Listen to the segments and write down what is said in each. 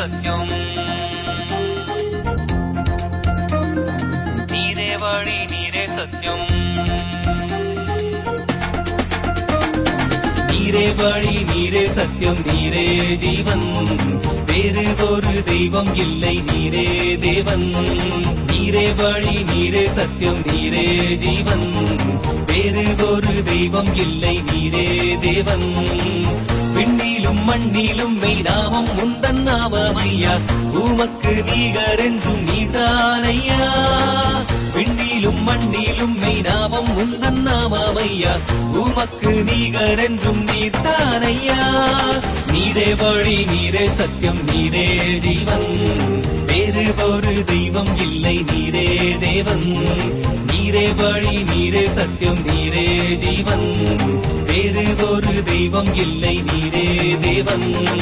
சத்தியம் நீரே வழி நீரே சத்தியம் நீரே வழி நீரே சத்தியம் நீரே ஜீவன் வேறு ஒரு தெய்வம் இல்லை நீரே தேவன் நீரே வழி நீரே சத்தியம் நீரே ஜீவன் வேறு ஒரு தெய்வம் இல்லை நீரே தேவன் விண்ணிலும் மண்ணிலும் மெய்நாமம் முந்தன் நாமமையா உமக்கு நீகர் என்றும் நீதானையா விண்ணிலும் மண்ணிலும் மெய்நாமம் முந்தன் நாமமையா உமக்கு நீகர் என்றும் நீதானையா நீரே வழி நீரே சத்தியம் நீரே ஜீவன் வேறு ஒரு தெய்வம் இல்லை நீரே தேவன் நீரே வழி நீரே சத்தியம் நீரே ஜீவன் வேறு ஒரு தெய்வம் இல்லை நீரே தேவன்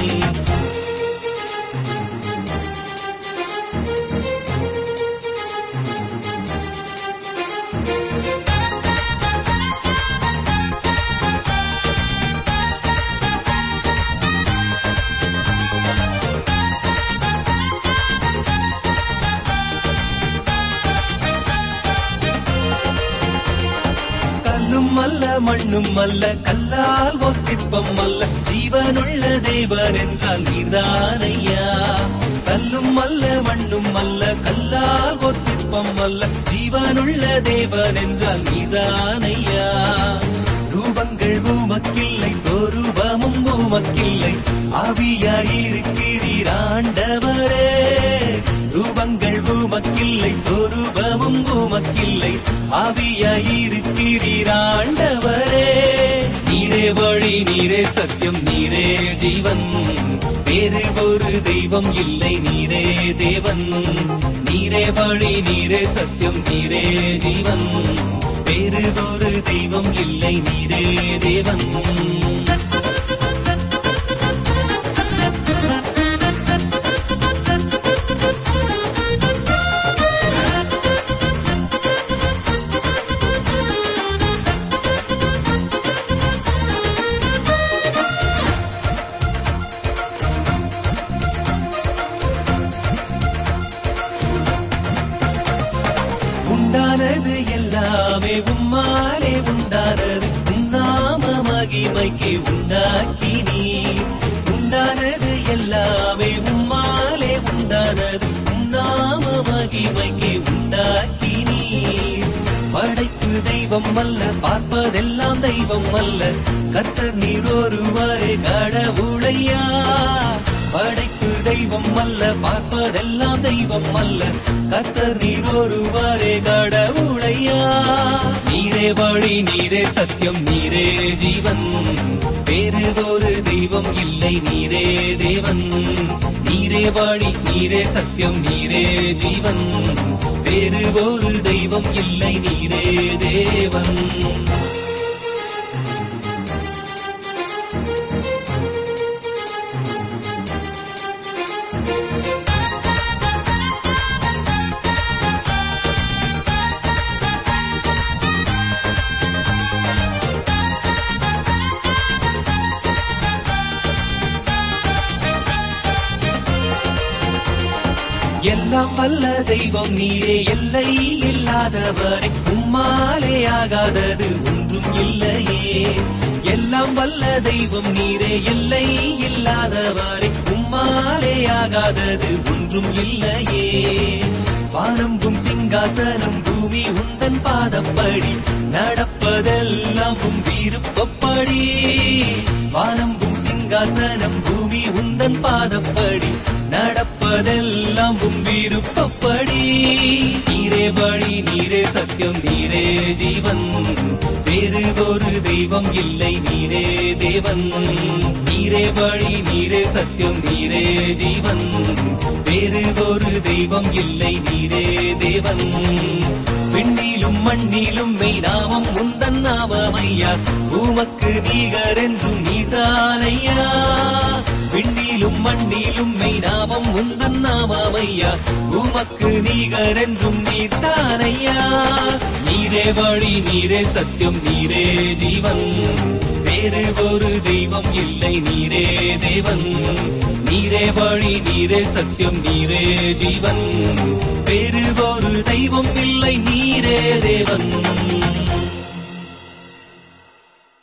கல்லும் அல்ல மண்ணும் அல்ல கல்லால் ஒரு சிற்பம் அல்ல ஜீவனுள்ள தேவன் என்றால் நீர்தானையா கல்லும் அல்ல மண்ணும் அல்ல கல்லால் ஒரு சிற்பம் அல்ல ஜீவனுள்ள தேவன் என்றால் நீர்தானையா ரூபங்கள் உமக்கில்லை சொரூபமும் உமக்கில்லை ஆவியாயிருக்கிறீர் ஆண்டவரே ரூபங்கள் உமக்கில்லை சொரூபமும் உமக்கில்லை ஆவியாயிருக்கிறீர் ஆண்டவரே நீரே வழி நீரே சத்தியம் நீரே ஜீவன் வேறு ஒரு தெய்வம் இல்லை நீரே தேவன் நீரே வழி நீரே சத்தியம் நீரே ஜீவன் வேறு ஒரு தெய்வம் இல்லை நீரே தேவன் உண்டானது எல்லாமே உம்மாலே உண்டானது உன்னாம மகிமைக்கு உண்டாக்கி நீ உண்டானது எல்லாமே உம்மாலே உண்டானது உன்னாம மகிமைக்கு உண்டாக்கி நீ படைப்பு தெய்வம் அல்ல பார்ப்பதெல்லாம் தெய்வம் அல்ல கர்த்தர் நீர் ஒருவரே கடவுளையா படைப்பு தெய்வம் அல்ல பார்ப்பதெல்லாம் தெய்வம் அல்ல கர்த்தர் நீர் ஒருவரே கடவுளையா நீரே வழி நீரே சத்தியம் நீரே ஜீவன் வேறு ஒரு தெய்வம் இல்லை நீரே தேவன் நீரே வழி நீரே சத்தியம் நீரே ஜீவன் வேறு ஒரு தெய்வம் இல்லை நீரே தேவன் எல்லாம் வல்ல தெய்வம் நீரே எல்லை இல்லாதவரை உம்மாலே ஆகாதது ஒன்றும் இல்லையே எல்லாம் வல்ல தெய்வம் நீரே எல்லை இல்லாதவரை உம்மாலே ஆகாதது ஒன்றும் இல்லையே வானம்பும் சிங்காசனம் பூமி உந்தன் பாதப்படி நடப்பதெல்லாம் உம் விருப்பப்படி வானம்பும் சிங்காசனம் பூமி உந்தன் பாதப்படி நடப்பதெல்லாம் உம் விருப்பப்படி நீரே வழி நீரே சத்தியம் நீரே ஜீவன் வேறு ஒரு தெய்வம் இல்லை நீரே தேவன் நீரே வழி நீரே சத்தியம் நீரே ஜீவன் வேறு ஒரு தெய்வம் இல்லை நீரே தேவன் விண்ணிலும் மண்ணிலும் மெய்நாமம் முந்தன் நாமமையா உமக்கு நீகர் என்றும் நீதானையா விண்ணிலும் மண்ணிலும் மெய்நாமம் முந்தன் நாமமையா உமக்கு நீகர் என்றும் நீதானையா நீரே வழி நீரே சத்தியம் நீரே ஜீவன் வேறு ஒரு தெய்வம் இல்லை நீரே தேவன் நீரே வழி நீரே சத்தியம் நீரே ஜீவன் வேறு ஒரு தெய்வம் இல்லை நீரே தேவன்